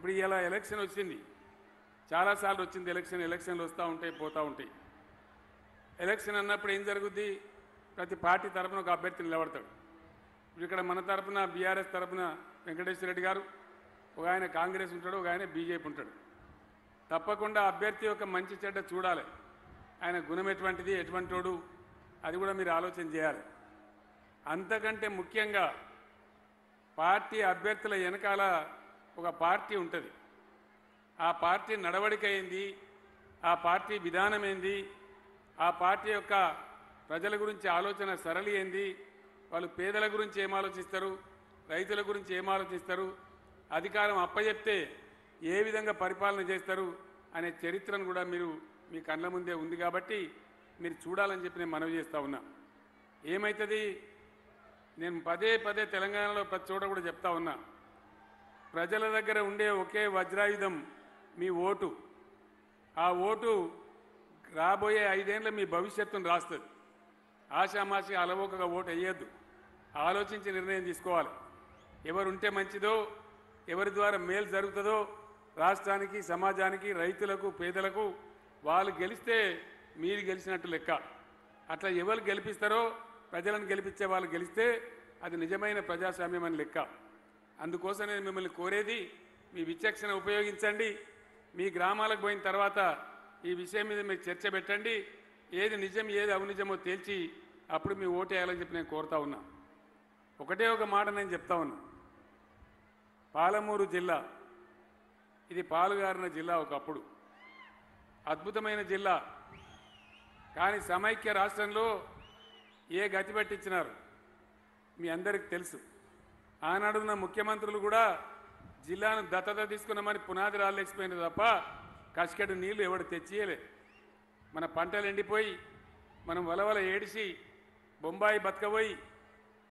ఇప్పుడు ఇలా ఎలక్షన్ వచ్చింది చాలాసార్లు వచ్చింది ఎలక్షన్ ఎలక్షన్లు వస్తూ ఉంటాయి పోతూ ఉంటాయి ఎలక్షన్ అన్నప్పుడు ఏం జరుగుద్ది ప్రతి పార్టీ తరపున ఒక అభ్యర్థి నిలబడతాడు ఇప్పుడు ఇక్కడ మన తరపున బీఆర్ఎస్ తరపున వెంకటేశ్వర రెడ్డి గారు ఒక ఆయన కాంగ్రెస్ ఉంటాడు ఒక ఆయన బీజేపీ ఉంటాడు తప్పకుండా అభ్యర్థి యొక్క మంచి చెడ్డ చూడాలి ఆయన గుణం ఎటువంటిది ఎటువంటోడు అది కూడా మీరు ఆలోచన చేయాలి అంతకంటే ముఖ్యంగా పార్టీ అభ్యర్థుల వెనకాల ఒక పార్టీ ఉంటుంది ఆ పార్టీ నడవడిక ఏంది ఆ పార్టీ విధానం ఏంది ఆ పార్టీ యొక్క ప్రజల గురించి ఆలోచన సరళి ఏంది వాళ్ళు పేదల గురించి ఏం ఆలోచిస్తారు రైతుల గురించి ఏం ఆలోచిస్తారు అధికారం అప్పచెప్తే ఏ విధంగా పరిపాలన చేస్తారు అనే చరిత్రను కూడా మీరు మీ కళ్ళ ముందే ఉంది కాబట్టి మీరు చూడాలని చెప్పి నేను మనవి చేస్తా ఉన్నా ఏమవుతుంది నేను పదే పదే తెలంగాణలో ప్రతి చోట కూడా చెప్తా ఉన్నా ప్రజల దగ్గర ఉండే ఒకే వజ్రాయుధం మీ ఓటు ఆ ఓటు రాబోయే ఐదేళ్ల మీ భవిష్యత్తును రాస్తుంది ఆషామాషి అలవోకగా ఓటు వేయద్దు ఆలోచించి నిర్ణయం తీసుకోవాలి ఎవరు ఉంటే మంచిదో ఎవరి ద్వారా మేలు జరుగుతుందో రాష్ట్రానికి సమాజానికి రైతులకు పేదలకు వాళ్ళు గెలిస్తే మీరు గెలిచినట్టు లెక్క అట్లా ఎవరు గెలిపిస్తారో ప్రజలను గెలిపించే వాళ్ళు గెలిస్తే అది నిజమైన ప్రజాస్వామ్యం అని లెక్క అందుకోసం నేను మిమ్మల్ని కోరేది మీ విచక్షణ ఉపయోగించండి మీ గ్రామాలకు పోయిన తర్వాత ఈ విషయం మీద మీరు చర్చ పెట్టండి ఏది నిజం ఏది అవనిజమో తేల్చి అప్పుడు మీ ఓటు వేయాలని చెప్పి నేను కోరుతా ఉన్నా ఒకటే ఒక మాట నేను చెప్తా ఉన్నా పాలమూరు జిల్లా ఇది పాలుగారిన జిల్లా ఒకప్పుడు అద్భుతమైన జిల్లా కానీ సమైక్య రాష్ట్రంలో ఏ గతి పట్టించినారు మీ అందరికి తెలుసు ఆనాడున్న ముఖ్యమంత్రులు కూడా జిల్లాను దత్తత తీసుకున్నామని పునాది రాలేకపోయింది తప్ప కసికడు నీళ్లు ఎవడు తెచ్చియలే మన పంటలు ఎండిపోయి మనం వలవల ఏడిసి బొంబాయి బతకబోయి